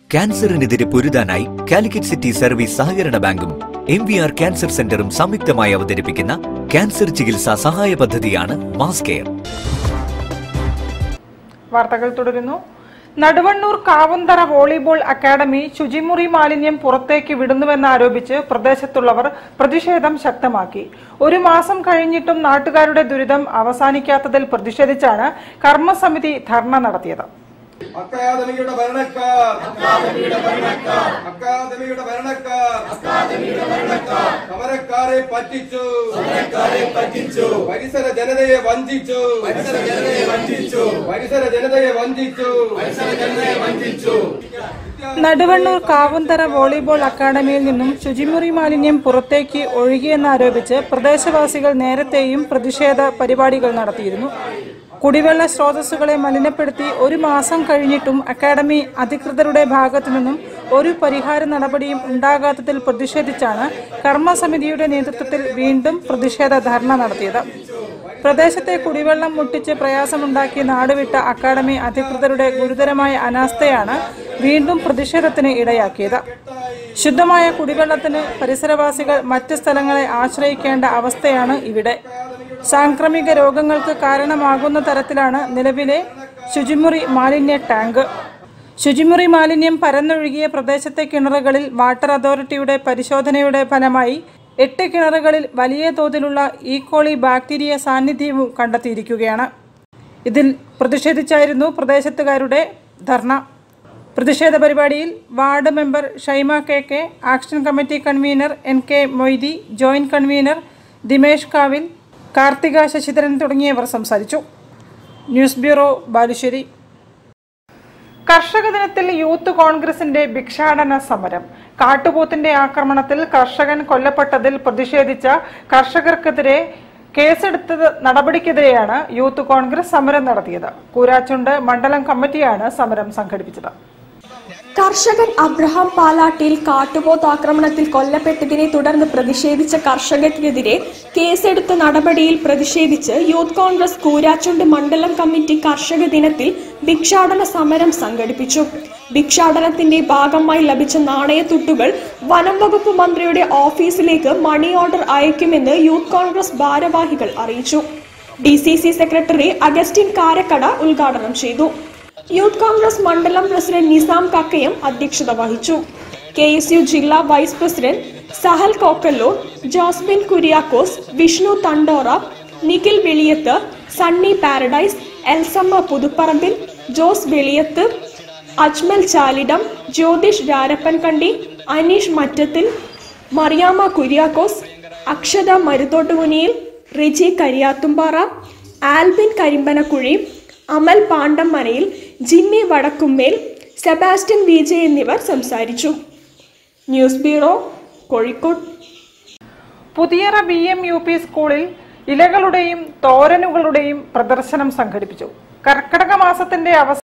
ക്യാൻസറിനെതിരെ പൊരുതാനായി Calicut city service സഹകരണ ബാങ്കും എം വി ആർ ക്യാൻസർ സെന്ററും സംയുക്തമായി അവതരിപ്പിക്കുന്ന ക്യാൻസർ ചികിത്സാ സഹായ പദ്ധതിയാണ് മാസ് കെയർ വാർത്തകൾ തുടരുന്നു നടുവണ്ണൂർ കാവുന്തറ വോളിബോൾ അക്കാദമി ശുചിമുറി മാലിന്യം പുറത്തേക്ക് വിടുന്നുവെന്നാരോപിച്ച് പ്രദേശത്തുള്ളവർ പ്രതിഷേധം ശക്തമാക്കി ഒരു മാസം കഴിഞ്ഞിട്ടും നാട്ടുകാരുടെ ദുരിതം അവസാനിക്കാത്തതിൽ പ്രതിഷേധിച്ചാണ് കർമ്മസമിതി ധർണ നടത്തിയത് അക്കാദമിയുടെ ഭരണക്കാർ അക്കാദമിയുടെ ഭരണക്കാർ സമരക്കാരെ പറ്റിച്ചു പറ്റിച്ചു പരിസര ജനതയെ വഞ്ചിച്ചു പരിസര ജനതയെ വഞ്ചിച്ചു പരിസര ജനതയെ വഞ്ചിച്ചു പരിസര ജനതയെ വഞ്ചിച്ചു നടുവണ്ണൂർ കാവുന്തറ വോളിബോൾ അക്കാദമിയിൽ നിന്നും ശുചിമുറി മാലിന്യം പുറത്തേക്ക് ഒഴുകിയെന്നാരോപിച്ച് പ്രദേശവാസികൾ നേരത്തെയും പ്രതിഷേധ പരിപാടികൾ നടത്തിയിരുന്നു കുടിവെള്ള സ്രോതസ്സുകളെ മലിനപ്പെടുത്തി ഒരു മാസം കഴിഞ്ഞിട്ടും അക്കാദമി അധികൃതരുടെ ഭാഗത്തു നിന്നും ഒരു പരിഹാര നടപടിയും ഉണ്ടാകാത്തതിൽ പ്രതിഷേധിച്ചാണ് കർമ്മസമിതിയുടെ നേതൃത്വത്തിൽ വീണ്ടും പ്രതിഷേധ ധർണ നടത്തിയത് പ്രദേശത്തെ കുടിവെള്ളം മുട്ടിച്ച് പ്രയാസമുണ്ടാക്കി നാടുവിട്ട അക്കാദമി അധികൃതരുടെ ഗുരുതരമായ അനാസ്ഥയാണ് വീണ്ടും പ്രതിഷേധത്തിന് ഇടയാക്കിയത് ശുദ്ധമായ കുടിവെള്ളത്തിന് പരിസരവാസികൾ മറ്റ് സ്ഥലങ്ങളെ ആശ്രയിക്കേണ്ട അവസ്ഥയാണ് ഇവിടെ സാംക്രമിക രോഗങ്ങൾക്ക് കാരണമാകുന്ന തരത്തിലാണ് നിലവിലെ ശുചിമുറി മാലിന്യ ടാങ്ക് ശുചിമുറി മാലിന്യം പരന്നൊഴുകിയ പ്രദേശത്തെ കിണറുകളിൽ വാട്ടർ അതോറിറ്റിയുടെ പരിശോധനയുടെ ഫലമായി എട്ട് കിണറുകളിൽ വലിയ തോതിലുള്ള ഈക്കോളി ബാക്ടീരിയ സാന്നിധ്യവും കണ്ടെത്തിയിരിക്കുകയാണ് ഇതിൽ പ്രതിഷേധിച്ചായിരുന്നു പ്രദേശത്തുകാരുടെ ധർണ പ്രതിഷേധ പരിപാടിയിൽ ward member Shaima K K action committee convener N K Moythi joint convener Dimesh Kavil Karthika Sasidharan തുടങ്ങിയവർ സംസാരിച്ചു ന്യൂസ് ബ്യൂറോ ബാലുശ്ശേരി കർഷക ദിനത്തിൽ യൂത്ത് കോൺഗ്രസിന്റെ ഭിക്ഷാടന സമരം കാട്ടുപോത്തിന്റെ ആക്രമണത്തിൽ കർഷകൻ കൊല്ലപ്പെട്ടതിൽ പ്രതിഷേധിച്ച കർഷകർക്കെതിരെ കേസെടുത്തത് നടപടിക്കെതിരെയാണ് യൂത്ത് കോൺഗ്രസ് സമരം നടത്തിയത് കൂരാച്ചുണ്ട് മണ്ഡലം കമ്മിറ്റിയാണ് സമരം സംഘടിപ്പിച്ചത് കർഷകൻ അബ്രഹാം പാലാട്ടിൽ കാട്ടുപോത്ത് ആക്രമണത്തിൽ കൊല്ലപ്പെട്ടതിനെ തുടർന്ന് പ്രതിഷേധിച്ച കർഷകർക്കെതിരെ കേസെടുത്ത നടപടിയിൽ പ്രതിഷേധിച്ച് യൂത്ത് കോൺഗ്രസ് കൂരാച്ചുണ്ട് മണ്ഡലം കമ്മിറ്റി കർഷക ദിനത്തിൽ ഭിക്ഷാടന സമരം സംഘടിപ്പിച്ചു ഭിക്ഷാടനത്തിന്റെ ഭാഗമായി ലഭിച്ച നാണയത്തുട്ടുകൾ വനം വകുപ്പ് മന്ത്രിയുടെ ഓഫീസിലേക്ക് മണി ഓർഡർ അയക്കുമെന്ന് യൂത്ത് കോൺഗ്രസ് ഭാരവാഹികൾ അറിയിച്ചു D C C secretary Augustine Karakkada ഉദ്ഘാടനം ചെയ്തു യൂത്ത് കോൺഗ്രസ് മണ്ഡലം പ്രസിഡന്റ് നിസാം കക്കയം അധ്യക്ഷത വഹിച്ചു കെ എസ് യു ജില്ലാ vice president Sahal Kokkallur Josbin Kuriakose Vishnu Thandora Nikhil Veliyath Sunny Paradise Elsamma Puthupparambil Jose Veliyath Ajmal Chalidam Jyothish Rarappankandi Aneesh Mattathil Mariyamma Kuriakose Akshatha Maruthottukuniyil Riji Kariyathumpara Albin Karimbanakuzhi Amal Pandammanayil Jimmy Vadakkummel Sebastian Vijay എന്നിവർ സംസാരിച്ചു news bureau Kozhikode Puthiyara B M U P സ്കൂളിൽ ഇലകളുടെയും തോരനുകളുടെയും പ്രദർശനം സംഘടിപ്പിച്ചു കർക്കടക മാസത്തിന്റെ അവസാന